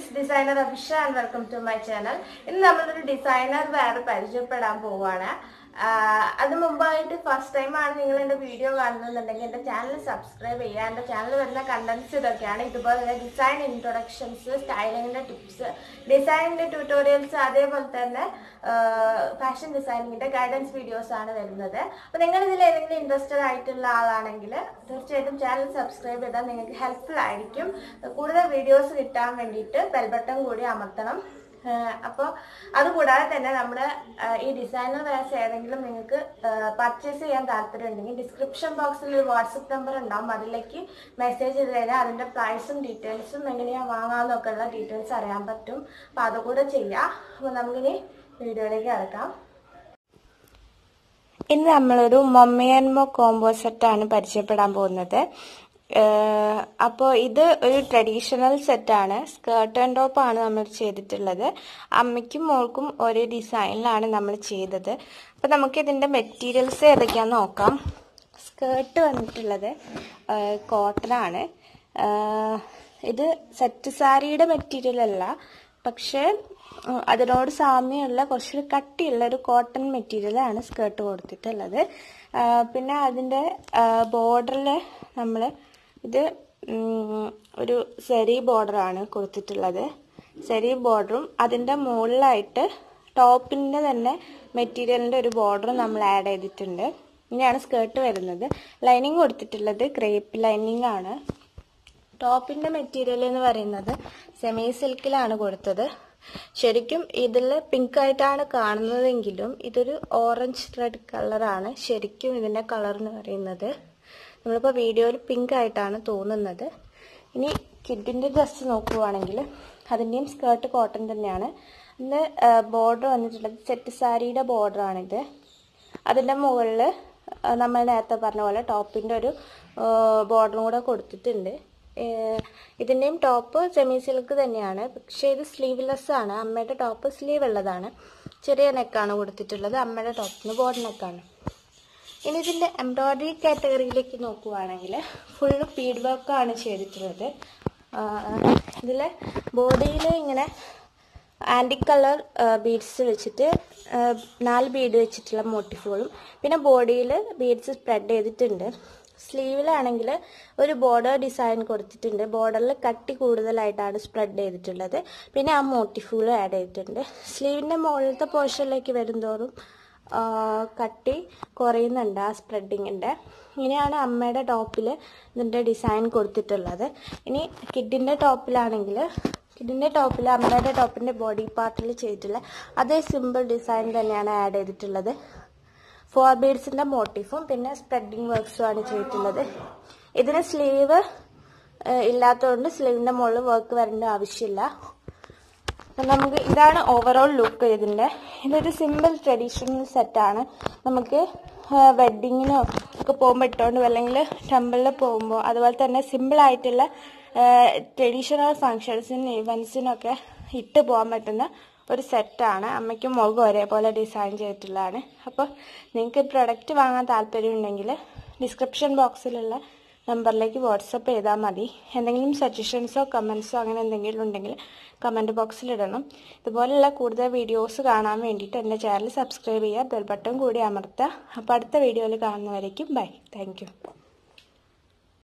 it's designer Abhisha and welcome to my channel ഇന്ന് നമ്മളൊരു designer വേറെ പരിചയപ്പെടാൻ പോവാണ് ആഹ് അത് മുമ്പായിട്ട് ഫസ്റ്റ് ടൈം ആണ് നിങ്ങൾ എൻ്റെ വീഡിയോ കാണുന്നുണ്ടെങ്കിൽ എൻ്റെ ചാനൽ സബ്സ്ക്രൈബ് ചെയ്യുക എൻ്റെ ചാനൽ വരുന്ന കണ്ടന്റ്സ് ഇതൊക്കെയാണ് ഇതുപോലെ ഡിസൈൻ ഇൻട്രൊഡക്ഷൻസ് സ്റ്റൈലിങ്ങിൻ്റെ ടിപ്സ് ഡിസൈനിൻ്റെ ട്യൂട്ടോറിയൽസ് അതേപോലെ തന്നെ ഫാഷൻ ഡിസൈനിങ്ങിൻ്റെ ഗൈഡൻസ് വീഡിയോസ് ആണ് വരുന്നത് അപ്പോൾ നിങ്ങൾ ഇതിൽ ഏതെങ്കിലും ഇൻട്രസ്റ്റഡ് ആയിട്ടുള്ള ആളാണെങ്കിൽ തീർച്ചയായിട്ടും ചാനൽ സബ്സ്ക്രൈബ് ചെയ്താൽ നിങ്ങൾക്ക് ഹെൽപ്ഫുൾ ആയിരിക്കും കൂടുതൽ വീഡിയോസ് കിട്ടാൻ വേണ്ടിയിട്ട് ബെൽ ബട്ടൺ കൂടി അമർത്തണം അപ്പോൾ അതുകൂടാതെ തന്നെ നമ്മുടെ ഈ ഡിസൈനർ വേഴ്സ് ഏതെങ്കിലും നിങ്ങൾക്ക് പർച്ചേസ് ചെയ്യാൻ താല്പര്യം ഉണ്ടെങ്കിൽ ഡിസ്ക്രിപ്ഷൻ ബോക്സിൽ ഒരു വാട്സപ്പ് നമ്പർ ഉണ്ടാവും അതിലേക്ക് മെസ്സേജ് ചെയ്ത് കഴിഞ്ഞാൽ അതിൻ്റെ പ്രൈസും ഡീറ്റെയിൽസും എങ്ങനെയാണ് വാങ്ങാമെന്നൊക്കെ ഉള്ള ഡീറ്റെയിൽസ് അറിയാൻ പറ്റും അപ്പോൾ അതുകൂടെ ചെയ്യാം അപ്പോൾ നമുക്കിനി വീഡിയോയിലേക്ക് കിടക്കാം ഇന്ന് നമ്മളൊരു മൊമ്മയൻമോ കോംബോ സെറ്റാണ് പരിചയപ്പെടാൻ പോകുന്നത് അപ്പോൾ ഇത് ഒരു ട്രഡീഷണൽ സെറ്റാണ് സ്കേർട്ട് ആൻഡ് ടോപ്പ് ആണ് നമ്മൾ ചെയ്തിട്ടുള്ളത് അമ്മയ്ക്കും മോൾക്കും ഒരേ ഡിസൈനിലാണ് നമ്മൾ ചെയ്തത് അപ്പോൾ നമുക്ക് ഇതിൻ്റെ മെറ്റീരിയൽസ് ഏതൊക്കെയാണെന്ന് നോക്കാം സ്കേർട്ട് വന്നിട്ടുള്ളത് കോട്ടൺ ആണ് ഇത് സെറ്റ് സാരിയുടെ മെറ്റീരിയൽ അല്ല പക്ഷേ അതിനോട് സാമ്യമുള്ള കുറച്ചൊരു കട്ടിയുള്ള ഒരു കോട്ടൺ മെറ്റീരിയലാണ് സ്കേർട്ട് കൊടുത്തിട്ടുള്ളത് പിന്നെ അതിൻ്റെ ബോർഡറിൽ നമ്മൾ ഇത് ഒരു സെരി ബോർഡറാണ് കൊടുത്തിട്ടുള്ളത് സെരി ബോർഡറും അതിൻ്റെ മുകളിലായിട്ട് ടോപ്പിൻ്റെ തന്നെ മെറ്റീരിയലിൻ്റെ ഒരു ബോർഡർ നമ്മൾ ആഡ് ചെയ്തിട്ടുണ്ട് ഇങ്ങനെയാണ് സ്കേർട്ട് വരുന്നത് ലൈനിങ് കൊടുത്തിട്ടുള്ളത് ക്രേപ്പ് ലൈനിങ് ആണ് ടോപ്പിൻ്റെ മെറ്റീരിയൽ എന്ന് പറയുന്നത് സെമി സിൽക്കിലാണ് കൊടുത്തത് ശരിക്കും ഇതിൽ പിങ്ക് ആയിട്ടാണ് കാണുന്നതെങ്കിലും ഇതൊരു ഓറഞ്ച് റെഡ് കളറാണ് ശരിക്കും ഇതിൻ്റെ കളർ എന്ന് പറയുന്നത് നമ്മളിപ്പോൾ വീഡിയോയിൽ പിങ്ക് ആയിട്ടാണ് തോന്നുന്നത് ഇനി കിഡിൻ്റെ ഡ്രസ്സ് നോക്കുവാണെങ്കിൽ അതിൻ്റെയും സ്കേർട്ട് കോട്ടൺ തന്നെയാണ് ഇന്ന് ബോർഡർ വന്നിട്ടുള്ളത് സെറ്റ് സാരിയുടെ ബോർഡറാണിത് അതിൻ്റെ മുകളിൽ നമ്മൾ നേരത്തെ പറഞ്ഞ പോലെ ടോപ്പിൻ്റെ ഒരു ബോർഡറും കൂടെ കൊടുത്തിട്ടുണ്ട് ഇതിൻ്റെയും ടോപ്പ് സെമി സിൽക്ക് തന്നെയാണ് പക്ഷേ ഇത് സ്ലീവ്ലെസ് ആണ് അമ്മയുടെ ടോപ്പ് സ്ലീവ് ഉള്ളതാണ് ചെറിയ നെക്കാണ് കൊടുത്തിട്ടുള്ളത് അമ്മയുടെ ടോപ്പിന് ബോർഡ് നെക്കാണ് ഇനി ഇതിൻ്റെ എംബ്രോയ്ഡറി കാറ്റഗറിയിലേക്ക് നോക്കുവാണെങ്കിൽ ഫുള്ള് ബീഡ് വർക്കാണ് ചെയ്തിട്ടുള്ളത് ഇതിൽ ബോഡിയിൽ ഇങ്ങനെ ആൻറ്റി കളർ ബീഡ്സ് വെച്ചിട്ട് നാല് ബീഡ് വെച്ചിട്ടുള്ള മോട്ടിഫുകളും പിന്നെ ബോഡിയിൽ ബീഡ്സ് സ്പ്രെഡ് ചെയ്തിട്ടുണ്ട് സ്ലീവിലാണെങ്കിൽ ഒരു ബോർഡർ ഡിസൈൻ കൊടുത്തിട്ടുണ്ട് ബോർഡറിൽ കട്ടി കൂടുതലായിട്ടാണ് സ്പ്രെഡ് ചെയ്തിട്ടുള്ളത് പിന്നെ ആ മോട്ടിഫുകളും ആഡ് ചെയ്തിട്ടുണ്ട് സ്ലീവിൻ്റെ മുകളിലത്തെ പോർഷനിലേക്ക് വരുന്തോറും കട്ടി കുറയുന്നുണ്ട് ആ സ്പ്രെഡിങ്ങിൻ്റെ ഇങ്ങനെയാണ് അമ്മയുടെ ടോപ്പിൽ ഇതിൻ്റെ ഡിസൈൻ കൊടുത്തിട്ടുള്ളത് ഇനി കിഡിൻ്റെ ടോപ്പിലാണെങ്കിൽ കിഡിൻ്റെ ടോപ്പിൽ അമ്മയുടെ ടോപ്പിൻ്റെ ബോഡി പാർട്ടിൽ ചെയ്തിട്ടുള്ള അതേ സിമ്പിൾ ഡിസൈൻ തന്നെയാണ് ആഡ് ചെയ്തിട്ടുള്ളത് ഫോർ ബീഡ്സിൻ്റെ മോട്ടീഫും പിന്നെ സ്പ്രെഡിങ് വർക്ക്സും ആണ് ചെയ്തിട്ടുള്ളത് ഇതിന് സ്ലീവ് ഇല്ലാത്തതുകൊണ്ട് സ്ലീവിൻ്റെ മുകളിൽ വർക്ക് വരേണ്ട ആവശ്യമില്ല നമുക്ക് ഇതാണ് ഓവറോൾ ലുക്ക് ഇതിൻ്റെ ഇതൊരു സിമ്പിൾ ട്രഡീഷണൽ സെറ്റാണ് നമുക്ക് വെഡ്ഡിങ്ങിനോ ഒക്കെ പോകുമ്പോൾ ഇട്ടുകൊണ്ട് അല്ലെങ്കിൽ ടെമ്പിളിൽ പോകുമ്പോൾ അതുപോലെ തന്നെ സിമ്പിൾ ആയിട്ടുള്ള ട്രഡീഷണൽ ഫങ്ഷൻസിനും ഇവൻസിനൊക്കെ ഇട്ട് പോകാൻ പറ്റുന്ന ഒരു സെറ്റാണ് അമ്മയ്ക്കും മുഖം ഒരേപോലെ ഡിസൈൻ ചെയ്തിട്ടുള്ളതാണ് അപ്പോൾ നിങ്ങൾക്ക് പ്രൊഡക്റ്റ് വാങ്ങാൻ താല്പര്യമുണ്ടെങ്കിൽ ഡിസ്ക്രിപ്ഷൻ ബോക്സിലുള്ള നമ്പറിലേക്ക് വാട്സപ്പ് ചെയ്താൽ മതി എന്തെങ്കിലും സജഷൻസോ കമൻസോ അങ്ങനെ എന്തെങ്കിലും ഉണ്ടെങ്കിൽ കമൻറ്റ് ബോക്സിൽ ഇടണം ഇതുപോലെയുള്ള കൂടുതൽ വീഡിയോസ് കാണാൻ വേണ്ടിയിട്ട് എൻ്റെ ചാനൽ സബ്സ്ക്രൈബ് ചെയ്യുക ബെൽ ബട്ടൺ കൂടി അമർത്തുക അപ്പോൾ അടുത്ത വീഡിയോയിൽ കാണുന്നവരേക്കും ബൈ താങ്ക്